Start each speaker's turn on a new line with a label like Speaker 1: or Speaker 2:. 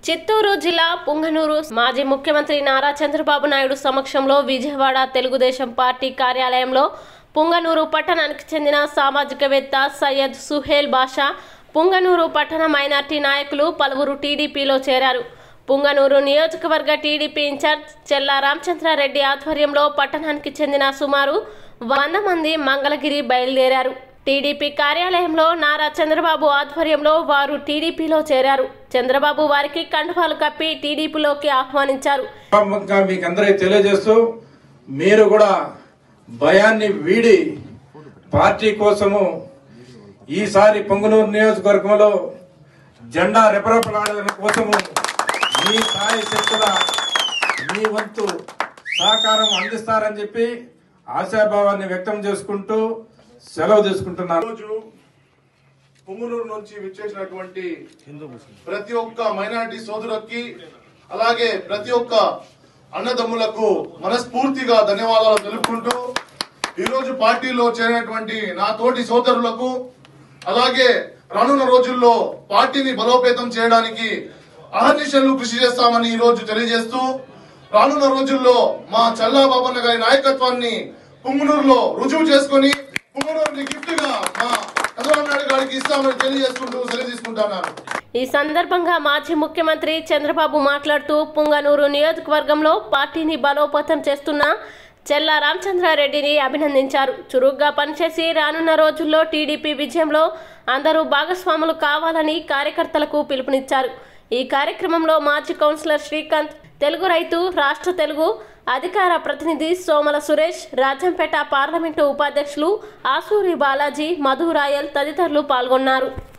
Speaker 1: చిత్తూరు జిల్లా పుంగనూరు మాజీ ముఖ్యమంత్రి నారా చంద్రబాబు నాయుడు సమక్షంలో విజయవాడ తెలుగుదేశం పార్టీ కార్యాలయంలో పుంగనూరు పట్టణానికి చెందిన సామాజికవేత్త సయ్యద్ సుహేల్ బాషా పుంగనూరు పట్టణ మైనార్టీ నాయకులు పలువురు టీడీపీలో చేరారు పుంగనూరు నియోజకవర్గ టీడీపీ ఇన్ఛార్జ్ చెల్లా రామచంద్రారెడ్డి ఆధ్వర్యంలో పట్టణానికి చెందిన సుమారు వంద మంది మంగళగిరి బయలుదేరారు టీడీపీ కార్యాలయంలో నారా చంద్రబాబు ఆధ్వర్యంలో వారు టీడీపీలో చేరారు చంద్రబాబు వారికి కండువాలు కప్పి టీడీపీలోకి ఆహ్వానించారు
Speaker 2: ఇంకా మీకు అందరికి తెలియజేస్తూ మీరు కూడా భయాన్ని వీడి పార్టీ కోసము ఈసారి పొంగునూరు నియోజకవర్గంలో జెండా రెపరెపలాడడం కోసము మీ సాయి శక్తుల మీ వంతు సహకారం అందిస్తారని చెప్పి ఆశాభావాన్ని వ్యక్తం చేసుకుంటూ సెలవు తీసుకుంటున్నాను
Speaker 3: రోజు పుంగునూరు నుంచి విచ్చేసినటువంటి ప్రతి ఒక్క మైనారిటీ సోదరులకి అలాగే ప్రతి ఒక్క అన్నదమ్ములకు మనస్ఫూర్తిగా ధన్యవాదాలు తెలుపుకుంటూ ఈరోజు పార్టీలో చేరినటువంటి నా తోటి సోదరులకు అలాగే రానున్న రోజుల్లో పార్టీని బలోపేతం చేయడానికి అహర్నిశలు కృషి చేస్తామని ఈ రోజు తెలియజేస్తూ రానున్న రోజుల్లో మా చల్లా బాబన్న గారి నాయకత్వాన్ని పుంగునూరులో రుజువు చేసుకొని పుంగునూరుని గిఫ్ట్ గా మా చంద్రబాబు నాయుడు గారికి ఇస్తామని తెలియజేసుకుంటూ సెలవు తీసుకుంటున్నాను
Speaker 1: ఈ సందర్భంగా మాజీ ముఖ్యమంత్రి చంద్రబాబు మాట్లాడుతూ పుంగనూరు నియోజకవర్గంలో పార్టీని బలోపేతం చేస్తున్న చెల్లా రామచంద్రారెడ్డిని అభినందించారు చురుగ్గా పనిచేసి రానున్న రోజుల్లో టీడీపీ విజయంలో అందరూ భాగస్వాములు కావాలని కార్యకర్తలకు పిలుపునిచ్చారు ఈ కార్యక్రమంలో మాజీ కౌన్సిలర్ శ్రీకాంత్ తెలుగు రైతు రాష్ట్ర తెలుగు అధికార ప్రతినిధి సోమల సురేష్ రాజంపేట పార్లమెంటు ఉపాధ్యక్షులు ఆసూరి బాలాజీ మధు రాయల్ తదితరులు పాల్గొన్నారు